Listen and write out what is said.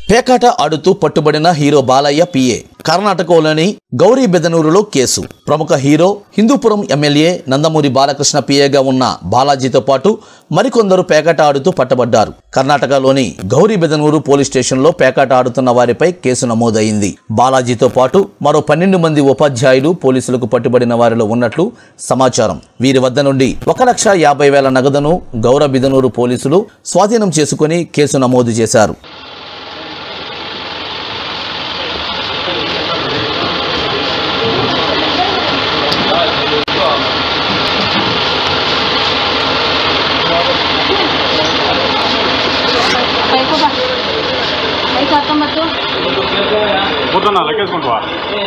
పేకాట ఆడుతూ పట్టుబడిన హీరో బాలయ్య పిఏ కర్ణాటకలోని గౌరీ బెదనూరులో కేసు ప్రముఖ హీరో హిందూపురం ఎమ్మెల్యే నందమూరి బాలకృష్ణ పిఏగా ఉన్న బాలాజీతో పాటు మరికొందరు పేకాట ఆడుతూ పట్టబడ్డారు కర్ణాటకలోని గౌరీ బెదనూరు పోలీస్ స్టేషన్లో పేకాట ఆడుతున్న వారిపై కేసు నమోదైంది బాలాజీతో పాటు మరో పన్నెండు మంది ఉపాధ్యాయులు పోలీసులకు పట్టుబడిన వారిలో ఉన్నట్లు సమాచారం వీరి వద్ద నుండి ఒక లక్ష యాభై వేల నగదును గౌర బిదనూరు పోలీసులు స్వాధీనం చేసుకుని కేసు నమోదు చేశారు పైకి బా పైకి ಹತ್ತೊಂಬತ್ತು ಕೂತನ ಲೆಕ್ಕಿಸ್ಕೊಂಡ್ವಾ